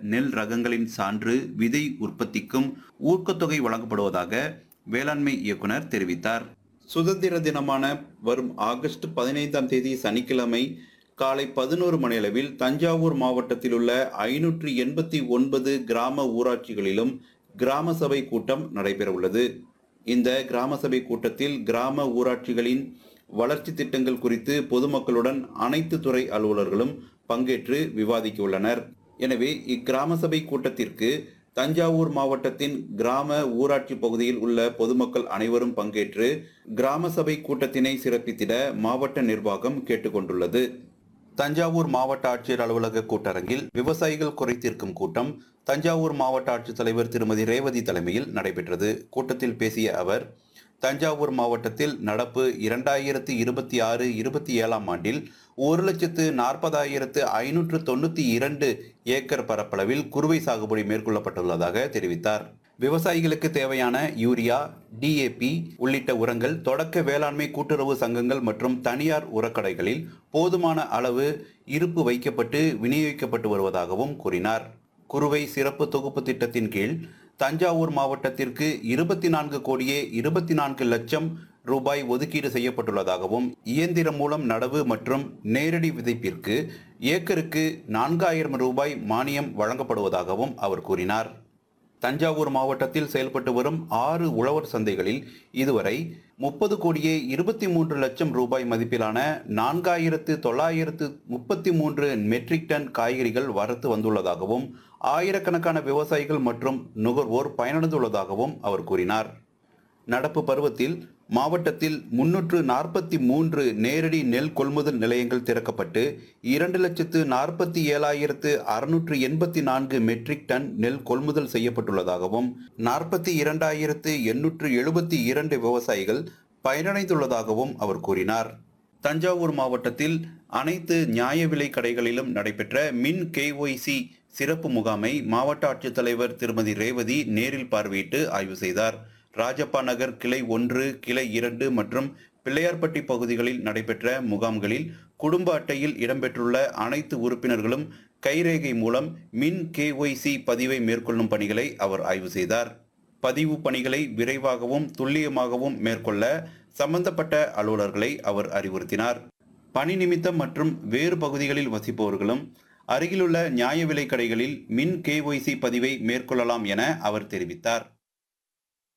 நெல் ரகங்களின் சான்று விதை உற்பத்திக்கும் ஊக்கத்தொகை வழங்கப்படுவதாக வேளாண்மை இயக்குனர் தெரிவித்தார் சுதந்திர தினமான வரும் ஆகஸ்ட் பதினைந்தாம் தேதி சனிக்கிழமை காலை பதினோரு மணியளவில் தஞ்சாவூர் மாவட்டத்தில் உள்ள ஐநூற்றி எண்பத்தி ஒன்பது கிராம ஊராட்சிகளிலும் கிராம சபை கூட்டம் நடைபெறவுள்ளது இந்த கிராம சபை கூட்டத்தில் கிராம ஊராட்சிகளின் வளர்ச்சி திட்டங்கள் குறித்து பொதுமக்களுடன் அனைத்து துறை அலுவலர்களும் பங்கேற்று விவாதிக்க உள்ளனர் எனவே இக்கிராம சபை கூட்டத்திற்கு தஞ்சாவூர் மாவட்டத்தின் கிராம ஊராட்சி பகுதியில் உள்ள பொதுமக்கள் அனைவரும் பங்கேற்று கிராம சபை கூட்டத்தினை சிறப்பித்திட மாவட்ட நிர்வாகம் கேட்டுக்கொண்டுள்ளது தஞ்சாவூர் மாவட்ட ஆட்சியர் அலுவலக கூட்டரங்கில் விவசாயிகள் குறைத்தீர்க்கும் கூட்டம் தஞ்சாவூர் மாவட்ட ஆட்சித்தலைவர் திருமதி ரேவதி தலைமையில் நடைபெற்றது கூட்டத்தில் பேசிய அவர் தஞ்சாவூர் மாவட்டத்தில் நடப்பு இரண்டாயிரத்தி இருபத்தி ஆறு இருபத்தி ஏழாம் ஆண்டில் ஒரு லட்சத்து நாற்பதாயிரத்து ஐநூற்று தொண்ணூற்றி இரண்டு ஏக்கர் பரப்பளவில் குறுவை சாகுபடி மேற்கொள்ளப்பட்டுள்ளதாக தெரிவித்தார் விவசாயிகளுக்கு தேவையான யூரியா டிஏபி உள்ளிட்ட உரங்கள் தொடக்க வேளாண்மை கூட்டுறவு சங்கங்கள் மற்றும் தனியார் உரக்கடைகளில் போதுமான அளவு இருப்பு வைக்கப்பட்டு விநியோகிக்கப்பட்டு வருவதாகவும் கூறினார் குறுவை சிறப்பு தொகுப்பு திட்டத்தின் கீழ் தஞ்சாவூர் மாவட்டத்திற்கு இருபத்தி நான்கு கோடியே இருபத்தி நான்கு லட்சம் ரூபாய் ஒதுக்கீடு செய்யப்பட்டுள்ளதாகவும் இயந்திரம் மூலம் நடவு மற்றும் நேரடி விதைப்பிற்கு ஏக்கருக்கு நான்காயிரம் ரூபாய் மானியம் வழங்கப்படுவதாகவும் அவர் கூறினார் தஞ்சாவூர் மாவட்டத்தில் செயல்பட்டு வரும் ஆறு உழவர் சந்தைகளில் இதுவரை முப்பது கோடியே இருபத்தி மூன்று லட்சம் ரூபாய் மதிப்பிலான நான்காயிரத்து தொள்ளாயிரத்து முப்பத்தி மூன்று மெட்ரிக் டன் காய்கறிகள் வரத்து வந்துள்ளதாகவும் ஆயிரக்கணக்கான விவசாயிகள் மற்றும் நுகர்வோர் பயனடைந்துள்ளதாகவும் அவர் கூறினார் நடப்பு பருவத்தில் மாவட்டத்தில் முன்னூற்று நாற்பத்தி மூன்று நேரடி நெல் கொள்முதல் நிலையங்கள் திறக்கப்பட்டு இரண்டு லட்சத்து நாற்பத்தி ஏழாயிரத்து அறுநூற்று எண்பத்தி நான்கு மெட்ரிக் டன் நெல் கொள்முதல் செய்யப்பட்டுள்ளதாகவும் நாற்பத்தி இரண்டாயிரத்து எண்ணூற்று எழுபத்தி இரண்டு விவசாயிகள் பயனடைந்துள்ளதாகவும் அவர் கூறினார் தஞ்சாவூர் மாவட்டத்தில் அனைத்து நியாய விலை கடைகளிலும் நடைபெற்ற மின் கேஒய்சி சிறப்பு முகாமை மாவட்ட ஆட்சித்தலைவர் திருமதி ரேவதி நேரில் பார்வையிட்டு ஆய்வு செய்தார் ராஜப்பா நகர் கிளை ஒன்று கிளை இரண்டு மற்றும் பிள்ளையார்பட்டி பகுதிகளில் நடைபெற்ற முகாம்களில் குடும்ப அட்டையில் இடம்பெற்றுள்ள அனைத்து உறுப்பினர்களும் கைரேகை மூலம் மின் கேஒய்சி பதிவை மேற்கொள்ளும் பணிகளை அவர் ஆய்வு செய்தார் பதிவு பணிகளை விரைவாகவும் துல்லியமாகவும் மேற்கொள்ள சம்பந்தப்பட்ட அலுவலர்களை அவர் அறிவுறுத்தினார் பணி நிமித்தம் மற்றும் வேறு பகுதிகளில் வசிப்பவர்களும் அருகிலுள்ள நியாய விலைக் கடைகளில் மின் கேஒய்சி பதிவை மேற்கொள்ளலாம் என அவர் தெரிவித்தார்